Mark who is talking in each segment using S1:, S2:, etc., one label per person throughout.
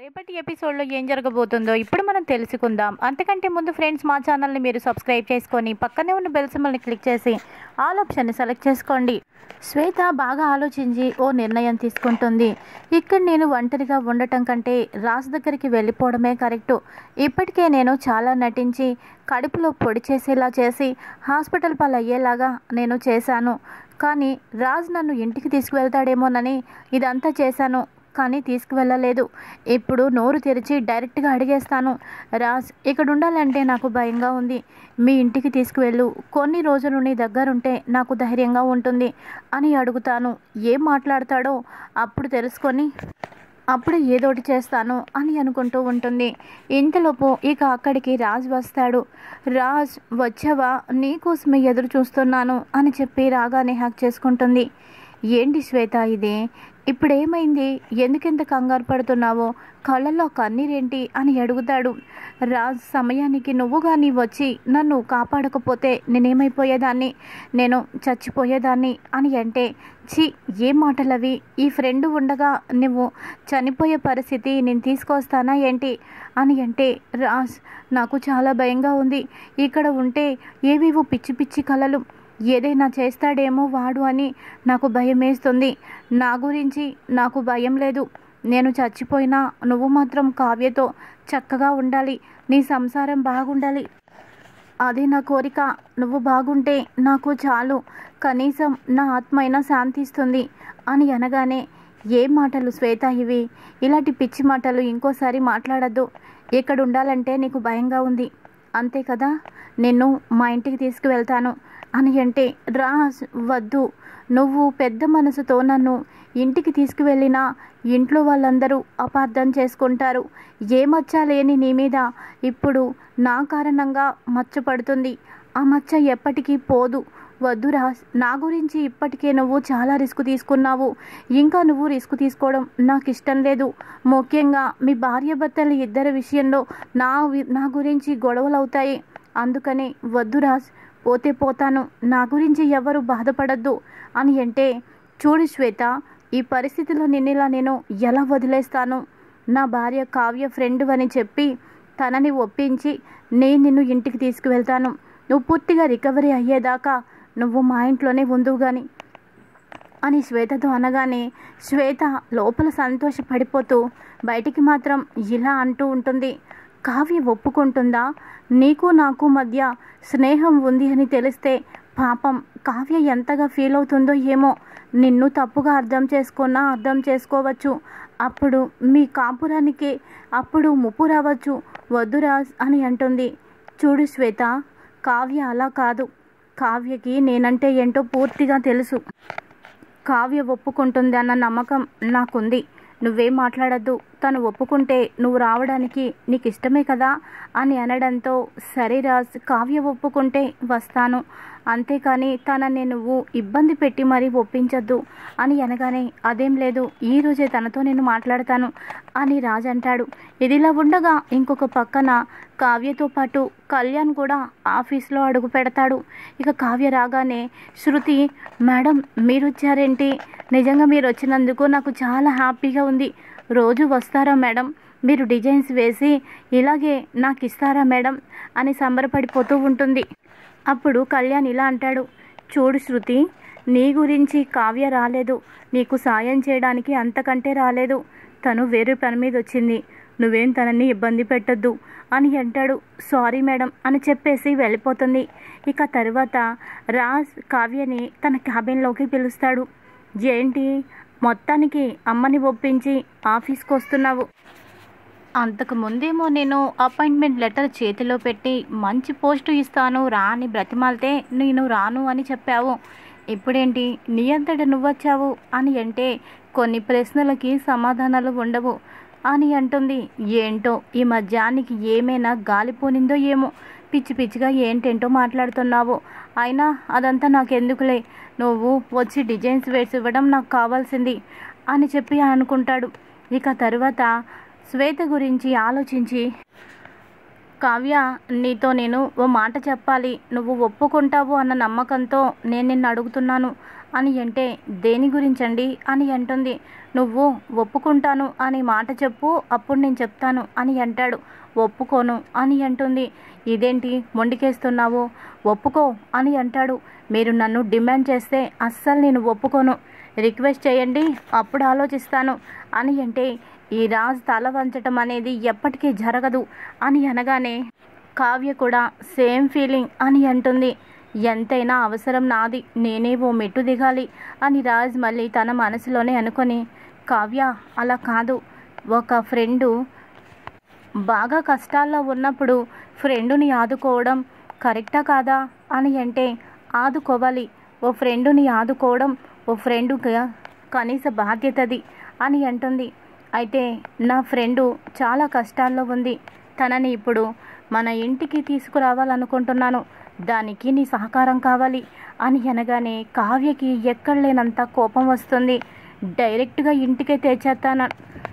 S1: రేపటి ఎపిసోడ్లో ఏం జరగబోతుందో ఇప్పుడు మనం తెలుసుకుందాం అంతకంటే ముందు ఫ్రెండ్స్ మా ఛానల్ని మీరు సబ్స్క్రైబ్ చేసుకొని పక్కనే ఉన్న బెల్ సింబల్ని క్లిక్ చేసి ఆల్ ఆప్షన్ని సెలెక్ట్ చేసుకోండి శ్వేత బాగా ఆలోచించి ఓ నిర్ణయం తీసుకుంటుంది ఇక్కడ నేను ఒంటరిగా ఉండటం కంటే రాజ్ దగ్గరికి వెళ్ళిపోవడమే కరెక్టు ఇప్పటికే నేను చాలా నటించి కడుపులో పొడి చేసేలా చేసి హాస్పిటల్ పాలు అయ్యేలాగా నేను చేశాను కానీ రాజ్ నన్ను ఇంటికి తీసుకువెళ్తాడేమోనని ఇదంతా చేశాను కానీ తీసుకువెళ్ళలేదు ఇప్పుడు నోరు తెరిచి డైరెక్ట్గా అడిగేస్తాను రాజ్ ఇక్కడ ఉండాలంటే నాకు భయంగా ఉంది మీ ఇంటికి తీసుకువెళ్ళు కొన్ని రోజులు నీ దగ్గరుంటే నాకు ధైర్యంగా ఉంటుంది అని అడుగుతాను ఏం మాట్లాడతాడో అప్పుడు తెలుసుకొని అప్పుడు ఏదోటి చేస్తాను అని అనుకుంటూ ఉంటుంది ఇంతలోపు ఇక అక్కడికి రాజ్ వస్తాడు రాజ్ వచ్చావా నీకోసమే ఎదురు చూస్తున్నాను అని చెప్పి రాగానే హ్యాక్ చేసుకుంటుంది ఏంటి శ్వేత ఇది ఇప్పుడు ఏమైంది ఎందుకెంత కంగారు పడుతున్నావో కళ్ళల్లో కన్నీరేంటి అని అడుగుతాడు రాజ్ సమయానికి నువ్వు కానీ వచ్చి నన్ను కాపాడకపోతే నేనేమైపోయేదాన్ని నేను చచ్చిపోయేదాన్ని అని అంటే ఛీ ఏం మాటలవి ఈ ఫ్రెండ్ ఉండగా నువ్వు చనిపోయే పరిస్థితి నేను తీసుకొస్తానా ఏంటి అని అంటే రాజ్ నాకు చాలా భయంగా ఉంది ఇక్కడ ఉంటే ఏవేవో పిచ్చి పిచ్చి కలలు ఏదైనా చేస్తాడేమో వాడు అని నాకు భయం వేస్తుంది నా గురించి నాకు భయం లేదు నేను చచ్చిపోయినా నువ్వు మాత్రం కావ్యతో చక్కగా ఉండాలి నీ సంసారం బాగుండాలి అది నా కోరిక నువ్వు బాగుంటే నాకు చాలు కనీసం నా ఆత్మ అయినా శాంతిస్తుంది అని అనగానే ఏ మాటలు శ్వేత ఇవి ఇలాంటి పిచ్చి మాటలు ఇంకోసారి మాట్లాడద్దు ఇక్కడ ఉండాలంటే నీకు భయంగా ఉంది అంతే కదా నిన్ను మా ఇంటికి తీసుకువెళ్తాను అని అంటే రాజ్ వద్దు నువ్వు పెద్ద మనసుతో నన్ను ఇంటికి తీసుకువెళ్ళినా ఇంట్లో వాళ్ళందరూ అపార్థం చేసుకుంటారు ఏ మచ్చ లేని నీ మీద ఇప్పుడు నా కారణంగా మచ్చ పడుతుంది ఆ మచ్చ ఎప్పటికీ పోదు వద్దు రాజ్ నా గురించి ఇప్పటికే నువ్వు చాలా రిస్క్ తీసుకున్నావు ఇంకా నువ్వు రిస్క్ తీసుకోవడం నాకు ఇష్టం లేదు ముఖ్యంగా మీ భార్యాభర్తల ఇద్దరి విషయంలో నా వి- నా గురించి గొడవలు అవుతాయి అందుకని వద్దు రాజ్ పోతే పోతాను నా గురించి ఎవరు బాధపడద్దు అని అంటే చూడు శ్వేత ఈ పరిస్థితిలో నిన్నిలా నేను ఎలా వదిలేస్తాను నా భార్య కావ్య ఫ్రెండ్ అని చెప్పి తనని ఒప్పించి నేను నిన్ను ఇంటికి తీసుకువెళ్తాను నువ్వు పూర్తిగా రికవరీ అయ్యేదాకా నువ్వు మా ఇంట్లోనే ఉందువు కానీ అని శ్వేతతో అనగానే శ్వేత లోపల సంతోషపడిపోతూ బయటికి మాత్రం ఇలా అంటూ ఉంటుంది కావ్య ఒప్పుకుంటుందా నీకు నాకు మధ్య స్నేహం ఉంది అని తెలిస్తే పాపం కావ్య ఎంతగా ఫీల్ అవుతుందో ఏమో నిన్ను తప్పుగా అర్థం చేసుకున్నా అర్థం చేసుకోవచ్చు అప్పుడు మీ కాపురానికి అప్పుడు ముప్పు రావచ్చు వద్దురాజ్ అని అంటుంది చూడు శ్వేత కావ్య అలా కాదు కావ్యకి నేనంటే ఏంటో పూర్తిగా తెలుసు కావ్య ఒప్పుకుంటుంది అన్న నమ్మకం నాకుంది నువ్వేం మాట్లాడద్దు తను ఒప్పుకుంటే నువ్వు రావడానికి నీకు ఇష్టమే కదా అని అనడంతో సరే రాజ్ కావ్య ఒప్పుకుంటే వస్తాను అంతేకాని తనని నువ్వు ఇబ్బంది పెట్టి మరీ ఒప్పించొద్దు అని అనగానే అదేం లేదు ఈ రోజే తనతో నేను మాట్లాడతాను అని రాజ్ అంటాడు ఇదిలా ఉండగా ఇంకొక పక్కన కావ్యతో పాటు కళ్యాణ్ కూడా ఆఫీస్లో అడుగు పెడతాడు ఇక కావ్య రాగానే శృతి మేడం మీరు వచ్చారేంటి నిజంగా మీరు వచ్చినందుకు నాకు చాలా హ్యాపీగా ఉంది రోజు వస్తారా మేడం మీరు డిజైన్స్ వేసి ఇలాగే నాకు ఇస్తారా మేడం అని సంబరపడిపోతూ ఉంటుంది అప్పుడు కళ్యాణ్ ఇలా అంటాడు చూడు శృతి నీ గురించి కావ్య రాలేదు నీకు సాయం చేయడానికి అంతకంటే రాలేదు తను వేరే పని మీద వచ్చింది నువ్వేం తనని ఇబ్బంది పెట్టొద్దు అని అంటాడు సారీ మేడం అని చెప్పేసి వెళ్ళిపోతుంది ఇక తర్వాత రాజ్ కావ్యని తన క్యాబిన్లోకి పిలుస్తాడు ఏంటి మొత్తానికి అమ్మని ఒప్పించి ఆఫీస్కి వస్తున్నావు అంతకు ముందేమో నేను అపాయింట్మెంట్ లెటర్ చేతిలో పెట్టి మంచి పోస్టు ఇస్తాను రా అని బ్రతిమాలితే నేను రాను అని చెప్పావు ఇప్పుడేంటి నీ అంతట నువ్వొచ్చావు అని అంటే కొన్ని ప్రశ్నలకి సమాధానాలు ఉండవు అని అంటుంది ఏంటో ఈ మధ్యానికి ఏమైనా గాలిపోనిందో ఏమో పిచ్చి పిచ్చిగా ఏంటేంటో మాట్లాడుతున్నావు అయినా అదంతా నాకెందుకులే నువ్వు వచ్చి డిజైన్స్ వేసి ఇవ్వడం నాకు కావాల్సింది అని చెప్పి అనుకుంటాడు ఇక తరువాత శ్వేత గురించి ఆలోచించి కావ్య నీతో నేను ఓ మాట చెప్పాలి నువ్వు ఒప్పుకుంటావు అన్న నమ్మకంతో నేను నిన్ను అడుగుతున్నాను అని అంటే దేని గురించండి అని అంటుంది నువ్వు ఒప్పుకుంటాను అని మాట చెప్పు అప్పుడు నేను చెప్తాను అని అంటాడు ఒప్పుకోను అని అంటుంది ఇదేంటి మొండికేస్తున్నావు ఒప్పుకో అని అంటాడు మీరు నన్ను డిమాండ్ చేస్తే అస్సలు నేను ఒప్పుకోను రిక్వెస్ట్ చేయండి అప్పుడు ఆలోచిస్తాను అని అంటే ఈ రాజ్ తల వంచటం అనేది ఎప్పటికీ జరగదు అని అనగానే కావ్య కూడా సేమ్ ఫీలింగ్ అని అంటుంది ఎంతైనా అవసరం నాది నేనే ఓ మెట్టు దిగాలి అని రాజ్ మళ్ళీ తన మనసులోనే అనుకొని కావ్య అలా కాదు ఒక ఫ్రెండు బాగా కష్టాల్లో ఉన్నప్పుడు ఫ్రెండుని ఆదుకోవడం కరెక్టా కాదా అని అంటే ఆదుకోవాలి ఓ ఫ్రెండుని ఆదుకోవడం ఓ ఫ్రెండుగా కనీస బాధ్యతది అని అంటుంది అయితే నా ఫ్రెండు చాలా కష్టాల్లో ఉంది తనని ఇప్పుడు మన ఇంటికి తీసుకురావాలనుకుంటున్నాను దానికి నీ సహకారం కావాలి అని అనగానే కావ్యకి ఎక్కడ లేనంత కోపం వస్తుంది డైరెక్ట్గా ఇంటికే తెచ్చేస్తాను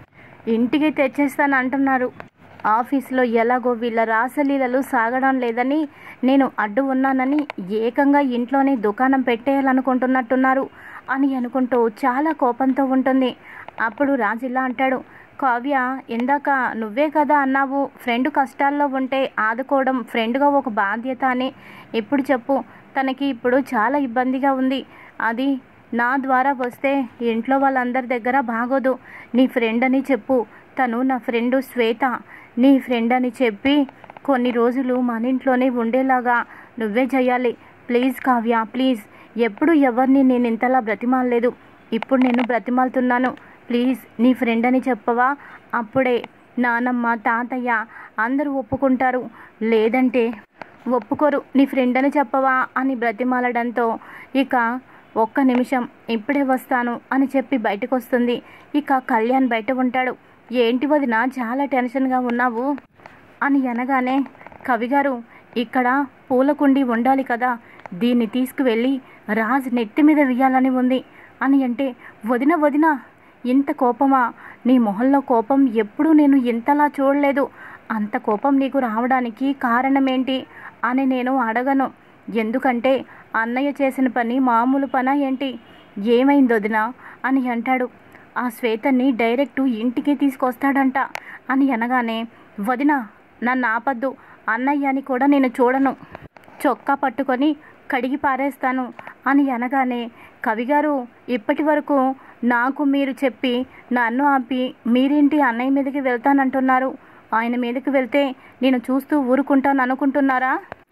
S1: ఇంటికి తెచ్చేస్తాను అంటున్నారు ఆఫీస్లో ఎలాగో వీళ్ళ రాసలీలలు సాగడం లేదని నేను అడ్డు ఉన్నానని ఏకంగా ఇంట్లోనే దుకాణం పెట్టేయాలనుకుంటున్నట్టున్నారు అని అనుకుంటూ చాలా కోపంతో ఉంటుంది అప్పుడు రాజిల్లా అంటాడు కావ్య ఇందాక నువ్వే కదా అన్నావు ఫ్రెండ్ కష్టాల్లో ఉంటే ఆదుకోవడం ఫ్రెండ్గా ఒక బాధ్యత అని ఇప్పుడు చెప్పు తనకి ఇప్పుడు చాలా ఇబ్బందిగా ఉంది అది నా ద్వారా వస్తే ఇంట్లో వాళ్ళందరి దగ్గర బాగోదు నీ ఫ్రెండ్ అని చెప్పు తను నా ఫ్రెండు శ్వేత నీ ఫ్రెండ్ అని చెప్పి కొన్ని రోజులు మన ఇంట్లోనే ఉండేలాగా నువ్వే చేయాలి ప్లీజ్ కావ్య ప్లీజ్ ఎప్పుడు ఎవరిని నేను ఇంతలా బ్రతిమాలలేదు ఇప్పుడు నేను బ్రతిమాలుతున్నాను ప్లీజ్ నీ ఫ్రెండ్ అని చెప్పవా అప్పుడే నానమ్మ తాతయ్య అందరూ ఒప్పుకుంటారు లేదంటే ఒప్పుకోరు నీ ఫ్రెండ్ అని చెప్పవా అని బ్రతిమాలడంతో ఇక ఒక్క నిమిషం ఇప్పుడే వస్తాను అని చెప్పి బయటకు వస్తుంది ఇక కళ్యాణ్ బయట ఉంటాడు ఏంటి వదిన చాలా టెన్షన్గా ఉన్నావు అని అనగానే కవిగారు ఇక్కడ పూలకుండి ఉండాలి కదా దీన్ని తీసుకువెళ్ళి రాజ్ నెత్తి మీద వేయాలని ఉంది అని అంటే వదిన వదిన ఇంత కోపమా నీ మొహంలో కోపం ఎప్పుడూ నేను ఇంతలా చూడలేదు అంత కోపం నీకు రావడానికి కారణమేంటి అని నేను అడగను ఎందుకంటే అన్నయ్య చేసిన పని మామూలు పనా ఏంటి ఏమైంది వదిన అని అంటాడు ఆ శ్వేతని డైరెక్ట్ ఇంటికి తీసుకొస్తాడంట అని అనగానే వదిన నన్ను ఆపద్దు అన్నయ్య అని కూడా నేను చూడను చొక్కా పట్టుకొని కడిగి పారేస్తాను అని అనగానే కవిగారు ఇప్పటి వరకు నాకు మీరు చెప్పి నన్ను ఆపి మీరేంటి అన్నయ్య మీదకి వెళ్తానంటున్నారు ఆయన మీదకి వెళ్తే నేను చూస్తూ ఊరుకుంటాను అనుకుంటున్నారా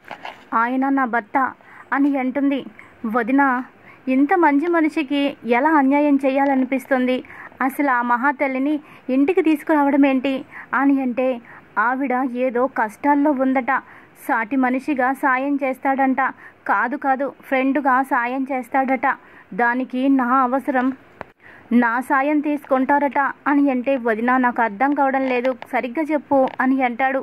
S1: ఆయన నా భర్త అని అంటుంది వదిన ఇంత మంచి మనిషికి ఎలా అన్యాయం చేయాలనిపిస్తుంది అసలు ఆ మహాతల్లిని ఇంటికి తీసుకురావడం ఏంటి అని అంటే ఆవిడ ఏదో కష్టాల్లో ఉందట సాటి మనిషిగా సాయం చేస్తాడంట కాదు కాదు ఫ్రెండ్గా సాయం చేస్తాడట దానికి నా అవసరం నా సాయం తీసుకుంటారట అని అంటే వదిన నాకు అర్థం కావడం లేదు సరిగ్గా చెప్పు అని అంటాడు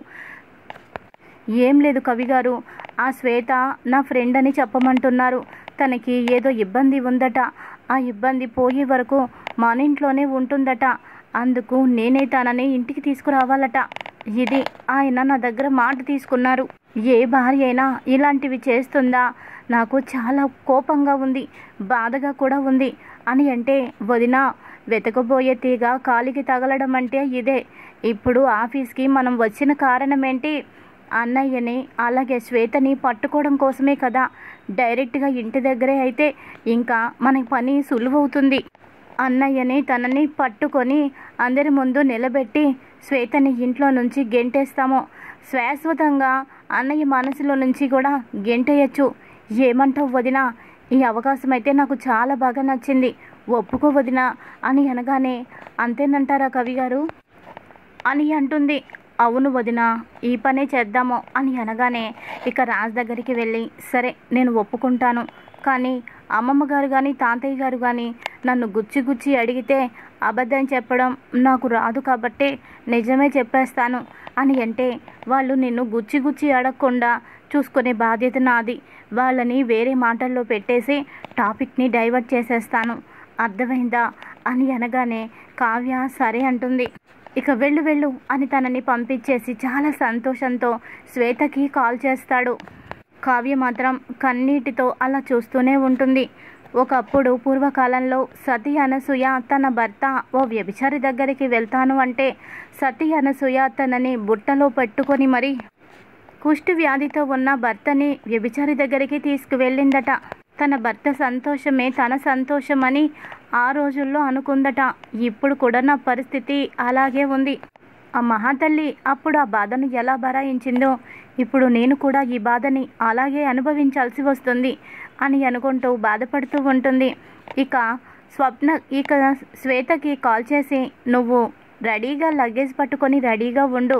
S1: ఏం లేదు కవిగారు ఆ శ్వేత నా ఫ్రెండ్ అని చెప్పమంటున్నారు తనకి ఏదో ఇబ్బంది ఉందట ఆ ఇబ్బంది పోయే వరకు మన ఇంట్లోనే ఉంటుందట అందుకు నేనే తనని ఇంటికి తీసుకురావాలట ఇది ఆయన నా దగ్గర మాట తీసుకున్నారు ఏ భార్య అయినా ఇలాంటివి చేస్తుందా నాకు చాలా కోపంగా ఉంది బాధగా కూడా ఉంది అని అంటే వదిన వెతకబోయే తీగ కాలికి తగలడం అంటే ఇదే ఇప్పుడు ఆఫీస్కి మనం వచ్చిన కారణం ఏంటి అన్నయ్యని అలాగే శ్వేతని పట్టుకోవడం కోసమే కదా డైరెక్ట్గా ఇంటి దగ్గరే అయితే ఇంకా మన పని సులువవుతుంది అన్నయ్యని తనని పట్టుకొని అందరి ముందు నిలబెట్టి శ్వేతని ఇంట్లో నుంచి గెంటేస్తాము శాశ్వతంగా అన్నయ్య మనసులో నుంచి కూడా గెంటేయచ్చు ఏమంటావు వదిన ఈ అవకాశం అయితే నాకు చాలా బాగా నచ్చింది ఒప్పుకో వదిన అని అనగానే అంతేనంటారా కవి గారు అని అంటుంది అవును వదిన ఈ పనే చేద్దాము అని అనగానే ఇక రాజ్ దగ్గరికి వెళ్ళి సరే నేను ఒప్పుకుంటాను కానీ అమ్మమ్మ గారు కానీ తాతయ్య గారు కానీ నన్ను గుచ్చి గుచ్చి అడిగితే అబద్ధం చెప్పడం నాకు రాదు కాబట్టి నిజమే చెప్పేస్తాను అని అంటే వాళ్ళు నిన్ను గుచ్చి గుచ్చి అడగకుండా చూసుకునే బాధ్యత నాది వాళ్ళని వేరే మాటల్లో పెట్టేసి టాపిక్ని డైవర్ట్ చేసేస్తాను అర్థమైందా అని అనగానే కావ్య సరే అంటుంది ఇక వెళ్ళు వెళ్ళు అని తనని పంపించేసి చాలా సంతోషంతో శ్వేతకి కాల్ చేస్తాడు కావ్య మాత్రం కన్నీటితో అలా చూస్తూనే ఉంటుంది ఒకప్పుడు పూర్వకాలంలో సతీ అనసూయ తన భర్త ఓ వ్యభిచారి దగ్గరికి వెళ్తాను అంటే సతీ అనసూయ తనని బుట్టలో పెట్టుకొని మరి కుష్టు వ్యాధితో ఉన్న భర్తని వ్యభిచారి దగ్గరికి తీసుకువెళ్ళిందట తన భర్త సంతోషమే తన సంతోషమని ఆ రోజుల్లో అనుకుందట ఇప్పుడు కూడా నా పరిస్థితి అలాగే ఉంది ఆ మహాతల్లి అప్పుడు ఆ బాధను ఎలా భరాయించిందో ఇప్పుడు నేను కూడా ఈ బాధని అలాగే అనుభవించాల్సి వస్తుంది అని అనుకుంటూ బాధపడుతూ ఉంటుంది ఇక స్వప్న ఇక శ్వేతకి కాల్ చేసి నువ్వు రెడీగా లగేజ్ పట్టుకొని రెడీగా ఉండు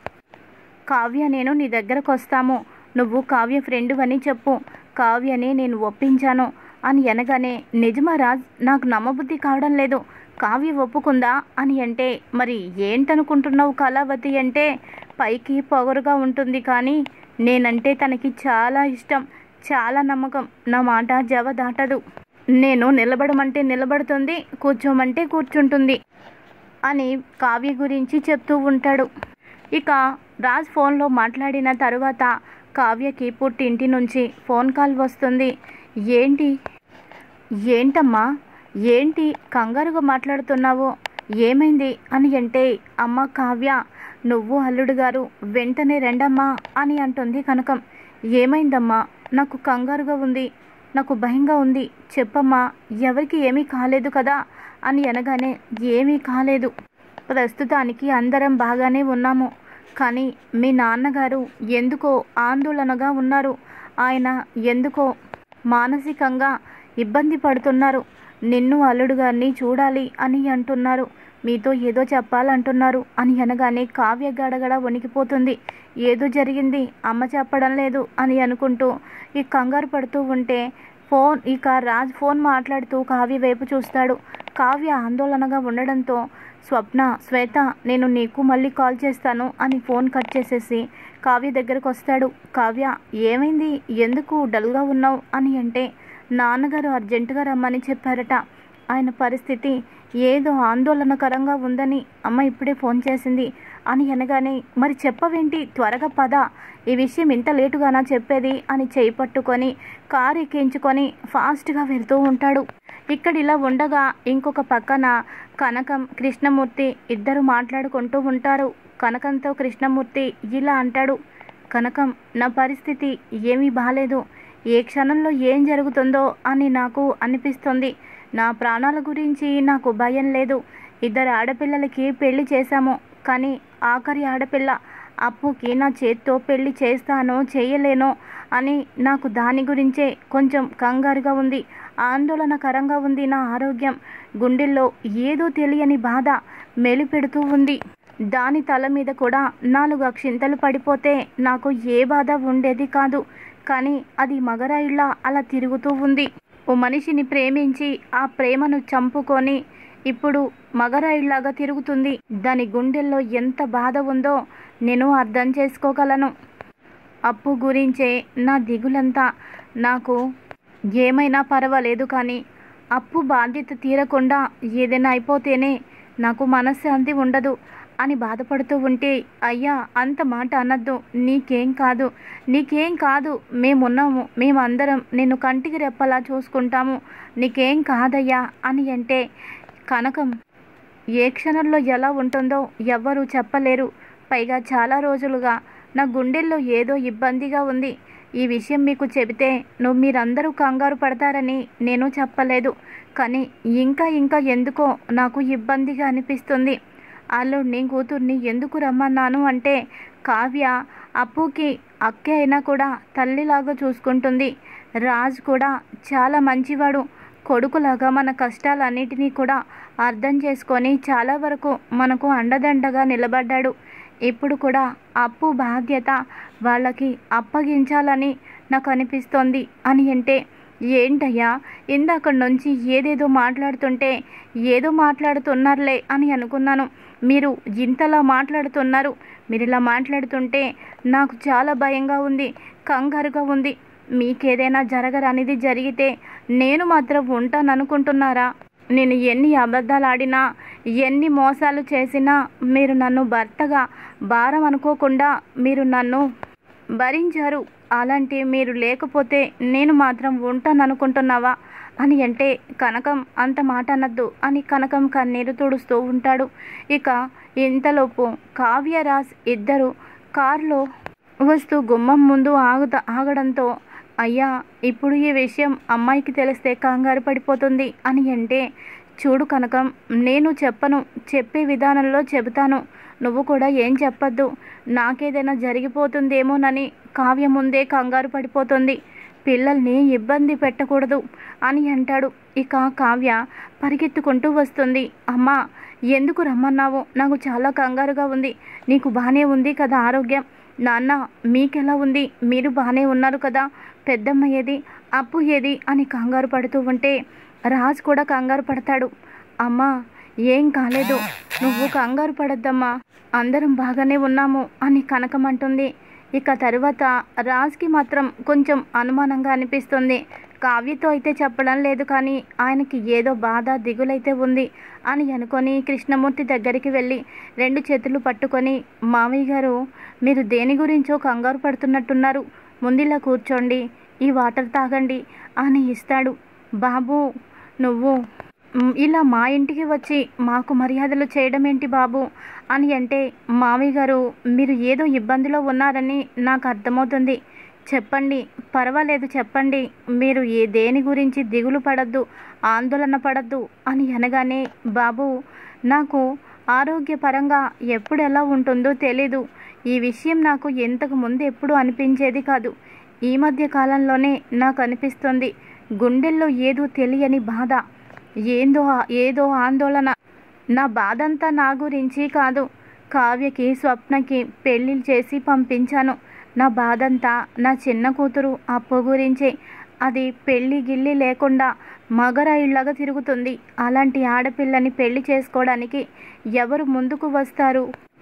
S1: కావ్య నేను నీ దగ్గరకు వస్తాము నువ్వు కావ్య ఫ్రెండ్ అని చెప్పు కావ్యని నేను ఒప్పించాను అని అనగానే నిజమా రాజ్ నాకు నమ్మబుద్ధి కావడం లేదు కావ్య ఒప్పుకుందా అని అంటే మరి ఏంటనుకుంటున్నావు కళావతి అంటే పైకి పొగరుగా ఉంటుంది కానీ నేనంటే తనకి చాలా ఇష్టం చాలా నమ్మకం నా మాట జవ దాటదు నేను నిలబడమంటే నిలబడుతుంది కూర్చోమంటే కూర్చుంటుంది అని కావ్య గురించి చెప్తూ ఉంటాడు ఇక రాజ్ ఫోన్లో మాట్లాడిన తరువాత కావ్యకి పుట్టింటి నుంచి ఫోన్ కాల్ వస్తుంది ఏంటి ఏంటమ్మా ఏంటి కంగారుగా మాట్లాడుతున్నావు ఏమైంది అని అంటే అమ్మ కావ్య నువ్వు అల్లుడు గారు వెంటనే రెండమ్మా అని అంటుంది కనకం ఏమైందమ్మా నాకు కంగారుగా ఉంది నాకు భయంగా ఉంది చెప్పమ్మా ఎవరికి ఏమీ కాలేదు కదా అని అనగానే ఏమీ కాలేదు ప్రస్తుతానికి అందరం బాగానే ఉన్నాము కానీ మీ నాన్నగారు ఎందుకో ఆందోళనగా ఉన్నారు ఆయన ఎందుకో మానసికంగా ఇబ్బంది పడుతున్నారు నిన్ను అల్లుడు గారిని చూడాలి అని అంటున్నారు మీతో ఏదో చెప్పాలంటున్నారు అని అనగానే కావ్య గడగడ వణికిపోతుంది ఏదో జరిగింది అమ్మ చెప్పడం లేదు అని అనుకుంటూ ఈ కంగారు పడుతూ ఉంటే ఫోన్ ఇక రాజ్ ఫోన్ మాట్లాడుతూ కావ్య వైపు చూస్తాడు కావ్య ఆందోళనగా ఉండడంతో స్వప్న శ్వేత నేను నీకు మళ్ళీ కాల్ చేస్తాను అని ఫోన్ కట్ చేసేసి కావ్య దగ్గరకు వస్తాడు కావ్య ఏమైంది ఎందుకు డల్గా ఉన్నావు అని అంటే నాన్నగారు అర్జెంటుగా రమ్మని చెప్పారట ఆయన పరిస్థితి ఏదో ఆందోళనకరంగా ఉందని అమ్మ ఇప్పుడే ఫోన్ చేసింది అని అనగానే మరి చెప్పవేంటి త్వరగా పద ఈ విషయం ఇంత లేటుగానా చెప్పేది అని చేయి పట్టుకొని కారు ఎక్కించుకొని ఫాస్ట్గా వెళ్తూ ఉంటాడు ఇక్కడ ఇలా ఉండగా ఇంకొక పక్కన కనకం కృష్ణమూర్తి ఇద్దరు మాట్లాడుకుంటూ ఉంటారు కనకంతో కృష్ణమూర్తి ఇలా అంటాడు కనకం నా పరిస్థితి ఏమీ బాలేదు ఏ క్షణంలో ఏం జరుగుతుందో అని నాకు అనిపిస్తుంది నా ప్రాణాల గురించి నాకు భయం లేదు ఇద్దరు ఆడపిల్లలకి పెళ్లి చేశాము కానీ ఆఖరి ఆడపిల్ల అప్పుకి నా చేత్తో పెళ్లి చేస్తానో చేయలేనో అని నాకు దాని గురించే కొంచెం కంగారుగా ఉంది ఆందోళనకరంగా ఉంది నా ఆరోగ్యం గుండెల్లో ఏదో తెలియని బాధ మెలిపెడుతూ ఉంది దాని తల మీద కూడా నాలుగు అక్షింతలు పడిపోతే నాకు ఏ బాధ ఉండేది కాదు కానీ అది మగరాయిళ్ళ అలా తిరుగుతూ ఉంది ఓ మనిషిని ప్రేమించి ఆ ప్రేమను చంపుకొని ఇప్పుడు మగరాయిలాగా తిరుగుతుంది దాని గుండెల్లో ఎంత బాధ ఉందో నేను అర్థం చేసుకోగలను అప్పు గురించే నా దిగులంతా నాకు ఏమైనా పర్వాలేదు కానీ అప్పు బాధ్యత తీరకుండా ఏదైనా అయిపోతేనే నాకు మనశ్శాంతి ఉండదు అని బాధపడుతూ ఉంటే అయ్యా అంత మాట అనద్దు నీకేం కాదు నీకేం కాదు మేమున్నాము మేమందరం నిన్ను కంటికి రెప్పలా చూసుకుంటాము నీకేం కాదయ్యా అని అంటే కనకం ఏ క్షణంలో ఎలా ఉంటుందో ఎవ్వరూ చెప్పలేరు పైగా చాలా రోజులుగా నా గుండెల్లో ఏదో ఇబ్బందిగా ఉంది ఈ విషయం మీకు చెబితే నువ్వు మీరందరూ కంగారు పడతారని నేను చెప్పలేదు కానీ ఇంకా ఇంకా ఎందుకో నాకు ఇబ్బందిగా అనిపిస్తుంది అల్లుడిని కూతుర్ని ఎందుకు రమ్మన్నాను అంటే కావ్య అప్పుకి అక్కే అయినా కూడా తల్లిలాగా చూసుకుంటుంది రాజ్ కూడా చాలా మంచివాడు కొడుకులాగా మన కష్టాలన్నిటినీ కూడా అర్థం చేసుకొని చాలా వరకు మనకు అండదండగా నిలబడ్డాడు ఇప్పుడు కూడా అప్పు బాధ్యత వాళ్ళకి అప్పగించాలని నాకు అనిపిస్తోంది అని అంటే ఏంటయ్యా ఇందాక నుంచి ఏదేదో మాట్లాడుతుంటే ఏదో మాట్లాడుతున్నారులే అని అనుకున్నాను మీరు ఇంతలా మాట్లాడుతున్నారు మీరు ఇలా మాట్లాడుతుంటే నాకు చాలా భయంగా ఉంది కంగారుగా ఉంది మీకేదైనా జరగరానిది జరిగితే నేను మాత్రం ఉంటాను అనుకుంటున్నారా నేను ఎన్ని అబద్ధాలు ఆడినా ఎన్ని మోసాలు చేసినా మీరు నన్ను భర్తగా భారం అనుకోకుండా మీరు నన్ను భరించారు అలాంటి మీరు లేకపోతే నేను మాత్రం ఉంటాను అనుకుంటున్నావా అని అంటే కనకం అంత మాట అనద్దు అని కనకం కన్నీరు తుడుస్తూ ఉంటాడు ఇక ఇంతలోపు కావ్యరాజ్ ఇద్దరు కారులో వస్తూ గుమ్మం ముందు ఆగుత ఆగడంతో అయ్యా ఇప్పుడు ఈ విషయం అమ్మాయికి తెలిస్తే కంగారు పడిపోతుంది అని అంటే చూడు కనకం నేను చెప్పను చెప్పే విధానంలో చెబుతాను నువ్వు కూడా ఏం చెప్పొద్దు నాకేదైనా జరిగిపోతుందేమోనని కావ్య ముందే కంగారు పడిపోతుంది పిల్లల్ని ఇబ్బంది పెట్టకూడదు అని అంటాడు ఇక కావ్య పరిగెత్తుకుంటూ వస్తుంది అమ్మా ఎందుకు రమ్మన్నావు నాకు చాలా కంగారుగా ఉంది నీకు బాగానే ఉంది కదా ఆరోగ్యం నాన్న మీకెలా ఉంది మీరు బాగానే ఉన్నారు కదా పెద్దమ్మ ఏది అప్పు ఏది అని కంగారు పడుతూ ఉంటే రాజ్ కూడా కంగారు పడతాడు అమ్మా ఏం కాలేదు నువ్వు కంగారు పడద్దమ్మా అందరం బాగానే ఉన్నాము అని కనకమంటుంది ఇక తరువాత రాజ్కి మాత్రం కొంచెం అనుమానంగా అనిపిస్తుంది కావ్యతో అయితే చెప్పడం లేదు కానీ ఆయనకి ఏదో బాధ దిగులైతే ఉంది అని అనుకొని కృష్ణమూర్తి దగ్గరికి వెళ్ళి రెండు చేతులు పట్టుకొని మామయ్య గారు మీరు దేని గురించో కంగారు పడుతున్నట్టున్నారు ముందిలా కూర్చోండి ఈ వాటర్ తాగండి అని ఇస్తాడు బాబు నువ్వు మ్, ఇలా మా ఇంటికి వచ్చి మాకు మర్యాదలు చేయడం ఏంటి బాబు అని అంటే మామయ్య గారు మీరు ఏదో ఇబ్బందిలో ఉన్నారని నాకు అర్థమవుతుంది చెప్పండి పర్వాలేదు చెప్పండి మీరు ఏ దేని గురించి దిగులు పడద్దు ఆందోళన పడద్దు అని అనగానే బాబు నాకు ఆరోగ్యపరంగా ఎప్పుడు ఎలా ఉంటుందో తెలీదు ఈ విషయం నాకు ఇంతకు ముందు ఎప్పుడు అనిపించేది కాదు ఈ మధ్య కాలంలోనే నాకు అనిపిస్తుంది గుండెల్లో ఏదో తెలియని బాధ ఏందో ఏదో ఆందోళన నా బాధంతా నా గురించి కాదు కావ్యకి స్వప్నకి పెళ్ళిళ్ళు చేసి పంపించాను నా బాధంతా నా చిన్న కూతురు అప్పు గురించే అది పెళ్ళి గిల్లి లేకుండా మగరాయిళ్ళగా తిరుగుతుంది అలాంటి ఆడపిల్లని పెళ్లి చేసుకోవడానికి ఎవరు ముందుకు వస్తారు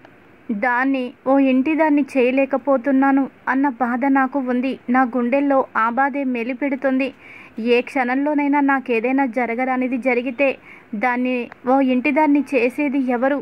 S1: దాన్ని ఓ ఇంటి దాన్ని చేయలేకపోతున్నాను అన్న బాధ నాకు ఉంది నా గుండెల్లో ఆ బాధే మెలిపెడుతుంది ఏ క్షణంలోనైనా నాకేదైనా జరగరానిది జరిగితే దాన్ని ఓ ఇంటి దాన్ని చేసేది ఎవరు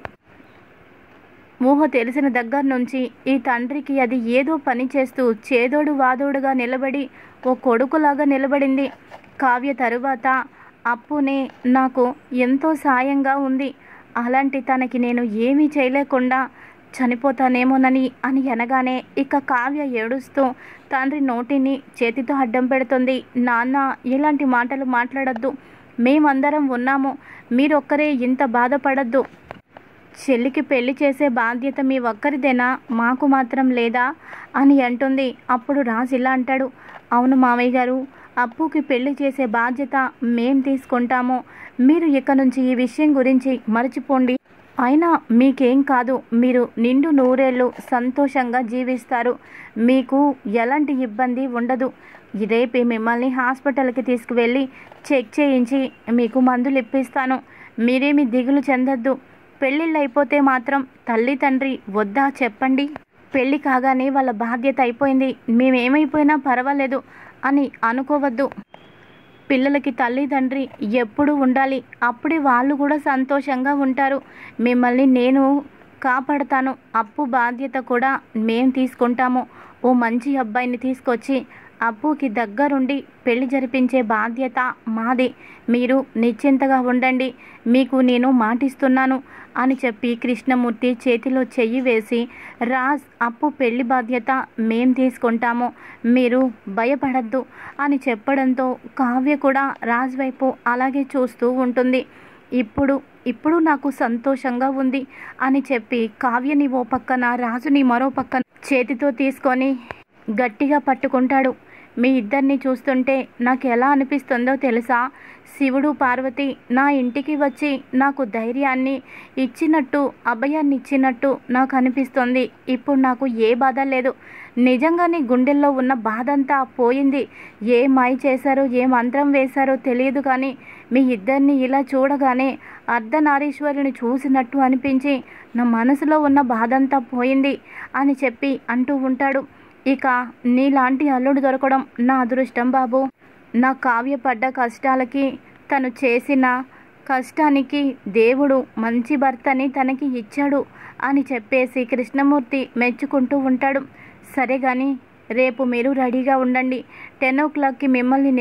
S1: ఊహ తెలిసిన దగ్గర నుంచి ఈ తండ్రికి అది ఏదో పని చేస్తూ చేదోడు వాదోడుగా నిలబడి ఓ కొడుకులాగా నిలబడింది కావ్య తరువాత అప్పునే నాకు ఎంతో సాయంగా ఉంది అలాంటి తనకి నేను ఏమీ చేయలేకుండా చనిపోతానేమోనని అని అనగానే ఇక కావ్య ఏడుస్తూ తండ్రి నోటిని చేతితో అడ్డం పెడుతుంది నాన్న ఇలాంటి మాటలు మాట్లాడొద్దు మేమందరం ఉన్నాము మీరొక్కరే ఇంత బాధపడద్దు చెల్లికి పెళ్లి చేసే బాధ్యత మీ ఒక్కరిదేనా మాకు మాత్రం లేదా అని అంటుంది అప్పుడు రాజు ఇలా అంటాడు అవును మావయ్య గారు అప్పుకి పెళ్లి చేసే బాధ్యత మేం తీసుకుంటాము మీరు ఇక నుంచి ఈ విషయం గురించి మర్చిపోండి అయినా మీకేం కాదు మీరు నిండు నూరేళ్ళు సంతోషంగా జీవిస్తారు మీకు ఎలాంటి ఇబ్బంది ఉండదు రేపే మిమ్మల్ని హాస్పిటల్కి తీసుకువెళ్ళి చెక్ చేయించి మీకు మందులు ఇప్పిస్తాను మీరేమి దిగులు చెందొద్దు పెళ్ళిళ్ళు అయిపోతే మాత్రం తల్లి తండ్రి వద్దా చెప్పండి పెళ్ళి కాగానే వాళ్ళ బాధ్యత అయిపోయింది మేమేమైపోయినా పర్వాలేదు అని అనుకోవద్దు పిల్లలకి తల్లి తండ్రి ఎప్పుడూ ఉండాలి అప్పుడే వాళ్ళు కూడా సంతోషంగా ఉంటారు మిమ్మల్ని నేను కాపాడతాను అప్పు బాధ్యత కూడా మేం తీసుకుంటాము ఓ మంచి అబ్బాయిని తీసుకొచ్చి అప్పుకి దగ్గరుండి పెళ్లి జరిపించే బాధ్యత మాది మీరు నిశ్చింతగా ఉండండి మీకు నేను మాటిస్తున్నాను అని చెప్పి కృష్ణమూర్తి చేతిలో చెయ్యి వేసి రాజ్ అప్పు పెళ్లి బాధ్యత మేం తీసుకుంటాము మీరు భయపడద్దు అని చెప్పడంతో కావ్య కూడా రాజ్ వైపు అలాగే చూస్తూ ఉంటుంది ఇప్పుడు ఇప్పుడు నాకు సంతోషంగా ఉంది అని చెప్పి కావ్యని ఓ పక్కన రాజుని మరో పక్కన చేతితో తీసుకొని గట్టిగా పట్టుకుంటాడు మీ ఇద్దరిని చూస్తుంటే నాకు ఎలా అనిపిస్తుందో తెలుసా శివుడు పార్వతి నా ఇంటికి వచ్చి నాకు ధైర్యాన్ని ఇచ్చినట్టు అభయాన్ని ఇచ్చినట్టు నాకు అనిపిస్తుంది ఇప్పుడు నాకు ఏ బాధ లేదు నిజంగానే గుండెల్లో ఉన్న బాధ అంతా పోయింది ఏ మాయ చేశారో ఏ మంత్రం వేశారో తెలియదు కానీ మీ ఇద్దరిని ఇలా చూడగానే అర్ధనారీశ్వరుని చూసినట్టు అనిపించి నా మనసులో ఉన్న బాధంతా పోయింది అని చెప్పి అంటూ ఉంటాడు ఇక నీలాంటి అల్లుడు దొరకడం నా అదృష్టం బాబు నా కావ్య పడ్డ కష్టాలకి తను చేసిన కష్టానికి దేవుడు మంచి భర్తని తనకి ఇచ్చాడు అని చెప్పేసి కృష్ణమూర్తి మెచ్చుకుంటూ ఉంటాడు సరే కానీ రేపు మీరు రెడీగా ఉండండి టెన్ ఓ క్లాక్కి మిమ్మల్ని నేను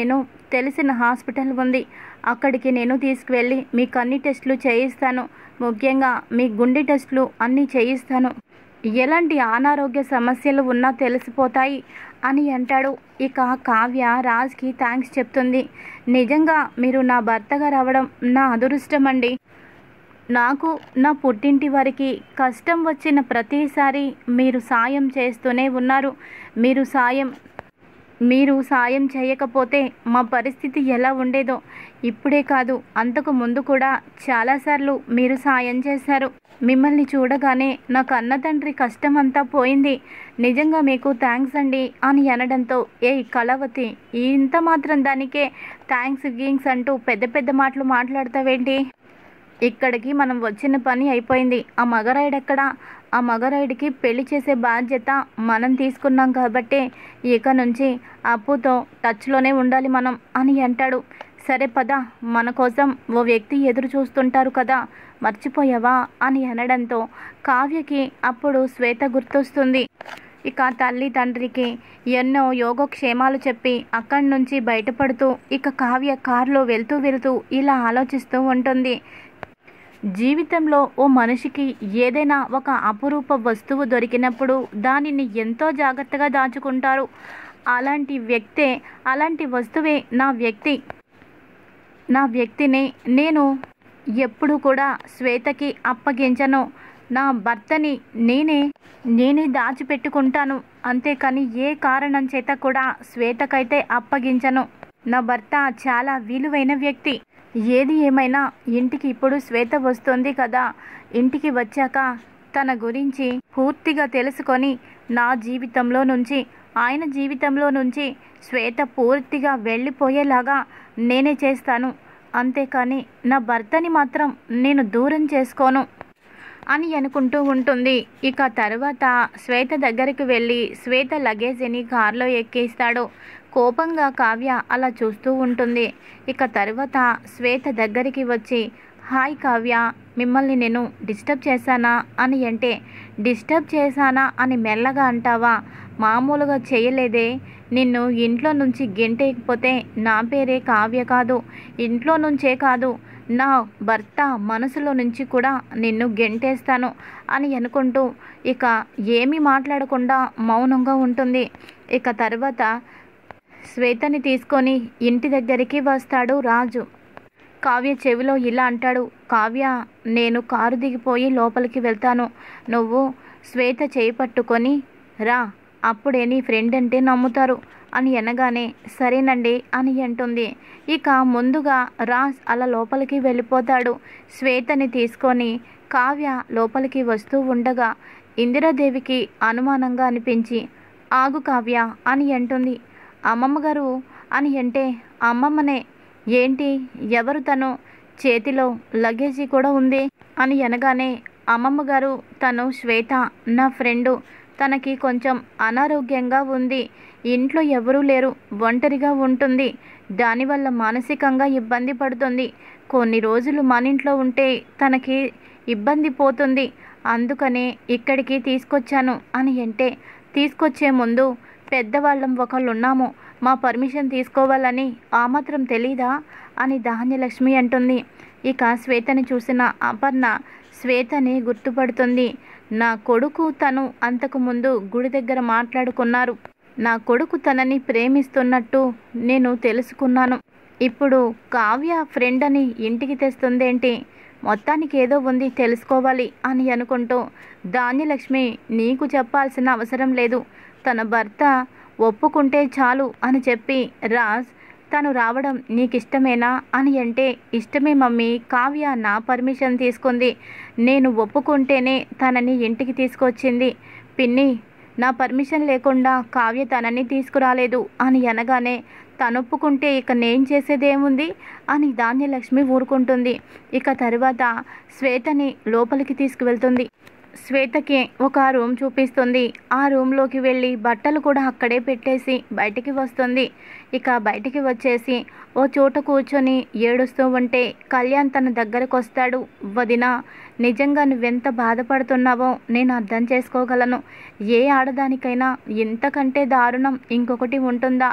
S1: తెలిసిన హాస్పిటల్ ఉంది అక్కడికి నేను తీసుకువెళ్ళి మీకు అన్ని టెస్టులు చేయిస్తాను ముఖ్యంగా మీ గుండె టెస్టులు అన్నీ చేయిస్తాను ఎలాంటి అనారోగ్య సమస్యలు ఉన్నా తెలిసిపోతాయి అని అంటాడు ఇక కావ్య రాజ్కి థ్యాంక్స్ చెప్తుంది నిజంగా మీరు నా భర్తగా రావడం నా అదృష్టం అండి నాకు నా పుట్టింటి వారికి కష్టం వచ్చిన ప్రతిసారి మీరు సాయం చేస్తూనే ఉన్నారు మీరు సాయం మీరు సాయం చేయకపోతే మా పరిస్థితి ఎలా ఉండేదో ఇప్పుడే కాదు అంతకు ముందు కూడా చాలాసార్లు మీరు సాయం చేశారు మిమ్మల్ని చూడగానే నా కన్న తండ్రి కష్టం అంతా పోయింది నిజంగా మీకు థ్యాంక్స్ అండి అని అనడంతో ఏ కళావతి ఇంత మాత్రం దానికే థ్యాంక్స్ గీంగ్స్ అంటూ పెద్ద పెద్ద మాటలు మాట్లాడతావేంటి ఇక్కడికి మనం వచ్చిన పని అయిపోయింది ఆ మగరాయుడెక్కడా ఆ మగరాయుడికి పెళ్లి చేసే బాధ్యత మనం తీసుకున్నాం కాబట్టి ఇక నుంచి అప్పుతో టచ్లోనే ఉండాలి మనం అని అంటాడు సరే పద మన కోసం ఓ వ్యక్తి ఎదురు చూస్తుంటారు కదా మర్చిపోయావా అని అనడంతో కావ్యకి అప్పుడు శ్వేత గుర్తొస్తుంది ఇక తల్లి తండ్రికి ఎన్నో యోగక్షేమాలు చెప్పి అక్కడి నుంచి బయటపడుతూ ఇక కావ్య కారులో వెళ్తూ వెళ్తూ ఇలా ఆలోచిస్తూ ఉంటుంది జీవితంలో ఓ మనిషికి ఏదైనా ఒక అపురూప వస్తువు దొరికినప్పుడు దానిని ఎంతో జాగ్రత్తగా దాచుకుంటారు అలాంటి వ్యక్తే అలాంటి వస్తువే నా వ్యక్తి నా వ్యక్తిని నేను ఎప్పుడు కూడా శ్వేతకి అప్పగించను నా భర్తని నేనే నేనే దాచిపెట్టుకుంటాను అంతేకాని ఏ కారణం చేత కూడా శ్వేతకైతే అప్పగించను నా భర్త చాలా విలువైన వ్యక్తి ఏది ఏమైనా ఇంటికి ఇప్పుడు శ్వేత వస్తుంది కదా ఇంటికి వచ్చాక తన గురించి పూర్తిగా తెలుసుకొని నా జీవితంలో నుంచి ఆయన జీవితంలో నుంచి శ్వేత పూర్తిగా వెళ్ళిపోయేలాగా నేనే చేస్తాను అంతేకాని నా భర్తని మాత్రం నేను దూరం చేసుకోను అని అనుకుంటూ ఉంటుంది ఇక తర్వాత శ్వేత దగ్గరికి వెళ్ళి శ్వేత లగేజ్ని కారులో ఎక్కిస్తాడు కోపంగా కావ్య అలా చూస్తూ ఉంటుంది ఇక తర్వాత శ్వేత దగ్గరికి వచ్చి హాయ్ కావ్య మిమ్మల్ని నేను డిస్టర్బ్ చేశానా అని అంటే డిస్టర్బ్ చేశానా అని మెల్లగా అంటావా మామూలుగా చేయలేదే నిన్ను ఇంట్లో నుంచి గెంటేయకపోతే నా పేరే కావ్య కాదు ఇంట్లో నుంచే కాదు నా భర్త మనసులో నుంచి కూడా నిన్ను గెంటేస్తాను అని అనుకుంటూ ఇక ఏమీ మాట్లాడకుండా మౌనంగా ఉంటుంది ఇక తర్వాత శ్వేతని తీసుకొని ఇంటి దగ్గరికి వస్తాడు రాజు కావ్య చెవిలో ఇలా అంటాడు కావ్య నేను కారు దిగిపోయి లోపలికి వెళ్తాను నువ్వు శ్వేత చేయి పట్టుకొని రా అప్పుడే నీ ఫ్రెండ్ అంటే నమ్ముతారు అని అనగానే సరేనండి అని అంటుంది ఇక ముందుగా రాజ్ అలా లోపలికి వెళ్ళిపోతాడు శ్వేతని తీసుకొని కావ్య లోపలికి వస్తూ ఉండగా ఇందిరాదేవికి అనుమానంగా అనిపించి ఆగు కావ్య అని అంటుంది అమ్మమ్మ గారు అని అంటే అమ్మమ్మనే ఏంటి ఎవరు తను చేతిలో లగేజీ కూడా ఉంది అని అనగానే అమ్మమ్మ గారు తను శ్వేత నా ఫ్రెండు తనకి కొంచెం అనారోగ్యంగా ఉంది ఇంట్లో ఎవరూ లేరు ఒంటరిగా ఉంటుంది దానివల్ల మానసికంగా ఇబ్బంది పడుతుంది కొన్ని రోజులు మన ఇంట్లో ఉంటే తనకి ఇబ్బంది పోతుంది అందుకనే ఇక్కడికి తీసుకొచ్చాను అని అంటే తీసుకొచ్చే ముందు పెద్దవాళ్ళం ఒకళ్ళు ఉన్నాము మా పర్మిషన్ తీసుకోవాలని ఆ మాత్రం తెలీదా అని ధాన్యలక్ష్మి అంటుంది ఇక శ్వేతని చూసిన అపర్ణ శ్వేతని గుర్తుపడుతుంది నా కొడుకు తను అంతకుముందు గుడి దగ్గర మాట్లాడుకున్నారు నా కొడుకు తనని ప్రేమిస్తున్నట్టు నేను తెలుసుకున్నాను ఇప్పుడు కావ్య ఫ్రెండ్ అని ఇంటికి తెస్తుందేంటి మొత్తానికి ఏదో ఉంది తెలుసుకోవాలి అని అనుకుంటూ ధాన్యలక్ష్మి నీకు చెప్పాల్సిన అవసరం లేదు తన భర్త ఒప్పుకుంటే చాలు అని చెప్పి రాజ్ తను రావడం నీకు ఇష్టమేనా అని అంటే ఇష్టమే మమ్మీ కావ్య నా పర్మిషన్ తీసుకుంది నేను ఒప్పుకుంటేనే తనని ఇంటికి తీసుకొచ్చింది పిన్ని నా పర్మిషన్ లేకుండా కావ్య తనని తీసుకురాలేదు అని అనగానే తనొప్పుకుంటే ఇక నేను చేసేదేముంది అని ధాన్యలక్ష్మి ఊరుకుంటుంది ఇక తర్వాత శ్వేతని లోపలికి తీసుకువెళ్తుంది శ్వేతకి ఒక రూమ్ చూపిస్తుంది ఆ రూమ్లోకి వెళ్ళి బట్టలు కూడా అక్కడే పెట్టేసి బయటికి వస్తుంది ఇక బయటికి వచ్చేసి ఓ చోట కూర్చొని ఏడుస్తూ ఉంటే కళ్యాణ్ తన దగ్గరకు వస్తాడు వదిన నిజంగా నువ్వెంత బాధపడుతున్నావో నేను అర్థం చేసుకోగలను ఏ ఆడదానికైనా ఇంతకంటే దారుణం ఇంకొకటి ఉంటుందా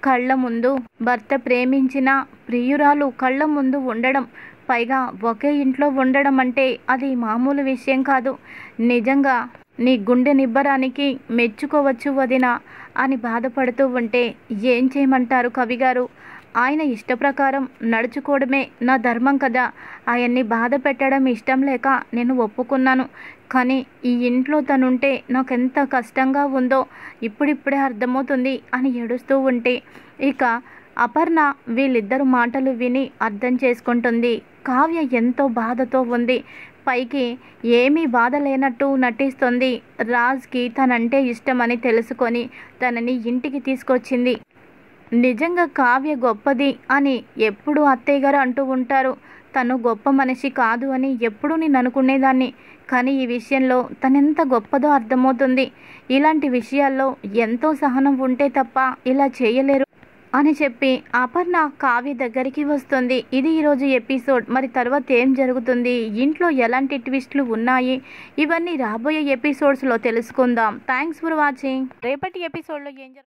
S1: కళ్ళ ముందు భర్త ప్రేమించిన ప్రియురాలు కళ్ళ ముందు ఉండడం పైగా ఒకే ఇంట్లో ఉండడం అంటే అది మామూలు విషయం కాదు నిజంగా నీ గుండె నిబ్బరానికి మెచ్చుకోవచ్చు వదిన అని బాధపడుతూ ఉంటే ఏం చేయమంటారు కవిగారు ఆయన ఇష్టప్రకారం నడుచుకోవడమే నా ధర్మం కదా ఆయన్ని బాధ పెట్టడం ఇష్టం లేక నేను ఒప్పుకున్నాను కానీ ఈ ఇంట్లో తనుంటే నాకెంత కష్టంగా ఉందో ఇప్పుడిప్పుడే అర్థమవుతుంది అని ఏడుస్తూ ఉంటే ఇక అపర్ణ వీళ్ళిద్దరు మాటలు విని అర్థం చేసుకుంటుంది కావ్య ఎంతో బాధతో ఉంది పైకి ఏమీ బాధ లేనట్టు నటిస్తుంది రాజ్కి తనంటే ఇష్టమని తెలుసుకొని తనని ఇంటికి తీసుకొచ్చింది నిజంగా కావ్య గొప్పది అని ఎప్పుడు అత్తయ్య గారు అంటూ ఉంటారు తను గొప్ప మనిషి కాదు అని ఎప్పుడూ నేను అనుకునేదాన్ని కానీ ఈ విషయంలో తనెంత గొప్పదో అర్థమవుతుంది ఇలాంటి విషయాల్లో ఎంతో సహనం ఉంటే తప్ప ఇలా చేయలేరు అని చెప్పి అపర్ణ కావ్య దగ్గరికి వస్తుంది ఇది ఈరోజు ఎపిసోడ్ మరి తర్వాత ఏం జరుగుతుంది ఇంట్లో ఎలాంటి ట్విస్ట్లు ఉన్నాయి ఇవన్నీ రాబోయే ఎపిసోడ్స్లో తెలుసుకుందాం థ్యాంక్స్ ఫర్ వాచింగ్ రేపటి ఎపిసోడ్లో ఏం జరుగుతుంది